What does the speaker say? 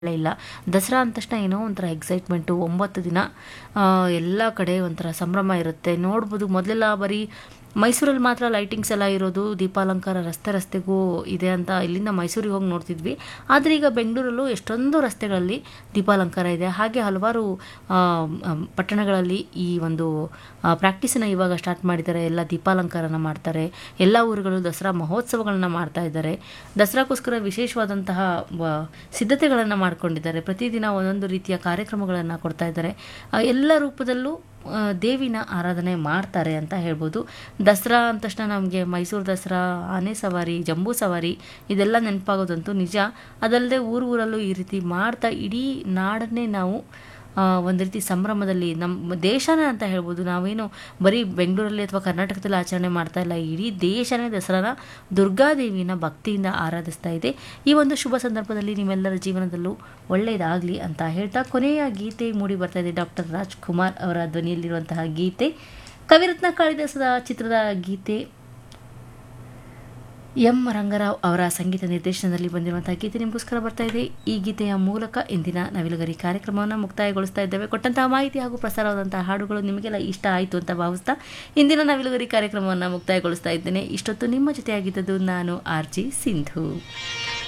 ಇಲ್ಲ ದಸರಾ ಅಂದ ತಕ್ಷಣ ಏನೋ ಒಂಥರ ಎಕ್ಸೈಟ್ಮೆಂಟು ಒಂಬತ್ತು ದಿನ ಎಲ್ಲ ಕಡೆ ಒಂಥರ ಸಂಭ್ರಮ ಇರುತ್ತೆ ನೋಡ್ಬೋದು ಮೊದಲೆಲ್ಲ ಬರೀ ಮೈಸೂರಲ್ಲಿ ಮಾತ್ರ ಲೈಟಿಂಗ್ಸ್ ಎಲ್ಲ ಇರೋದು ದೀಪಾಲಂಕಾರ ರಸ್ತೆ ರಸ್ತೆಗೂ ಇದೆ ಅಂತ ಇಲ್ಲಿಂದ ಮೈಸೂರಿಗೆ ಹೋಗಿ ನೋಡ್ತಿದ್ವಿ ಆದರೆ ಈಗ ಬೆಂಗಳೂರಲ್ಲೂ ಎಷ್ಟೊಂದು ರಸ್ತೆಗಳಲ್ಲಿ ದೀಪಾಲಂಕಾರ ಇದೆ ಹಾಗೆ ಹಲವಾರು ಆ, ಆ, ಪಟ್ಟಣಗಳಲ್ಲಿ ಈ ಒಂದು ಪ್ರಾಕ್ಟೀಸನ್ನು ಇವಾಗ ಸ್ಟಾರ್ಟ್ ಮಾಡಿದ್ದಾರೆ ಎಲ್ಲ ದೀಪಾಲಂಕಾರನ ಮಾಡ್ತಾರೆ ಎಲ್ಲ ಊರುಗಳು ದಸರಾ ಮಹೋತ್ಸವಗಳನ್ನ ಮಾಡ್ತಾ ಇದ್ದಾರೆ ದಸರಾಕ್ಕೋಸ್ಕರ ವಿಶೇಷವಾದಂತಹ ವ- ಸಿದ್ಧತೆಗಳನ್ನು ಮಾಡ್ಕೊಂಡಿದ್ದಾರೆ ಪ್ರತಿದಿನ ಒಂದೊಂದು ರೀತಿಯ ಕಾರ್ಯಕ್ರಮಗಳನ್ನು ಕೊಡ್ತಾ ಇದ್ದಾರೆ ಆ, ಎಲ್ಲ ರೂಪದಲ್ಲೂ ಆ, ದೇವಿನ ಆರಾಧನೆ ಮಾಡ್ತಾರೆ ಅಂತ ಹೇಳ್ಬೋದು ದಸರಾ ಅಂದ ತಕ್ಷಣ ನಮಗೆ ಮೈಸೂರು ದಸರಾ ಆನೆ ಸವಾರಿ ಜಂಬೂ ಸವಾರಿ ಇದೆಲ್ಲ ನೆನಪಾಗೋದಂತೂ ನಿಜ ಅದಲ್ಲದೆ ಊರು ಊರಲ್ಲೂ ಈ ರೀತಿ ಮಾಡ್ತಾ ಇಡೀ ನಾಡನ್ನೇ ನಾವು ಆ, ಒಂದು ರೀತಿ ಸಂಭ್ರಮದಲ್ಲಿ ನಮ್ಮ ದೇಶನೇ ಅಂತ ಹೇಳ್ಬೋದು ನಾವೇನು ಬರೀ ಬೆಂಗಳೂರಲ್ಲಿ ಅಥವಾ ಕರ್ನಾಟಕದಲ್ಲಿ ಆಚರಣೆ ಮಾಡ್ತಾ ಇಲ್ಲ ಇಡೀ ದೇಶನೇ ದಸರಾನ ದುರ್ಗಾದೇವಿನ ಭಕ್ತಿಯಿಂದ ಆರಾಧಿಸ್ತಾ ಇದೆ ಈ ಒಂದು ಶುಭ ಸಂದರ್ಭದಲ್ಲಿ ನಿಮ್ಮೆಲ್ಲರ ಜೀವನದಲ್ಲೂ ಒಳ್ಳೆಯದಾಗಲಿ ಅಂತ ಹೇಳ್ತಾ ಕೊನೆಯ ಗೀತೆ ಮೂಡಿ ಬರ್ತಾ ಇದೆ ಡಾಕ್ಟರ್ ರಾಜ್ಕುಮಾರ್ ಅವರ ಧ್ವನಿಯಲ್ಲಿರುವಂತಹ ಗೀತೆ ಕವಿರತ್ನ ಕಾಳಿದಾಸದ ಚಿತ್ರದ ಗೀತೆ ಎಂ ರಂಗರಾವ್ ಅವರ ಸಂಗೀತ ನಿರ್ದೇಶನದಲ್ಲಿ ಬಂದಿರುವಂತಹ ಗೀತೆ ನಿಮಗೋಸ್ಕರ ಬರ್ತಾ ಇದೆ ಈ ಗೀತೆಯ ಮೂಲಕ ಇಂದಿನ ನವಿಲುಗರಿ ಕಾರ್ಯಕ್ರಮವನ್ನು ಮುಕ್ತಾಯಗೊಳಿಸ್ತಾ ಇದ್ದೇವೆ ಕೊಟ್ಟಂತಹ ಮಾಹಿತಿ ಹಾಗೂ ಪ್ರಸಾರವಾದಂತಹ ಹಾಡುಗಳು ನಿಮಗೆಲ್ಲ ಇಷ್ಟ ಆಯಿತು ಅಂತ ಭಾವಿಸ್ತಾ ಇಂದಿನ ನವಿಲುಗರಿ ಕಾರ್ಯಕ್ರಮವನ್ನು ಮುಕ್ತಾಯಗೊಳಿಸ್ತಾ ಇದ್ದೇನೆ ಇಷ್ಟೊತ್ತು ನಿಮ್ಮ ಜೊತೆಯಾಗಿದ್ದದ್ದು ನಾನು ಆರ್ ಜಿ ಸಿಂಧು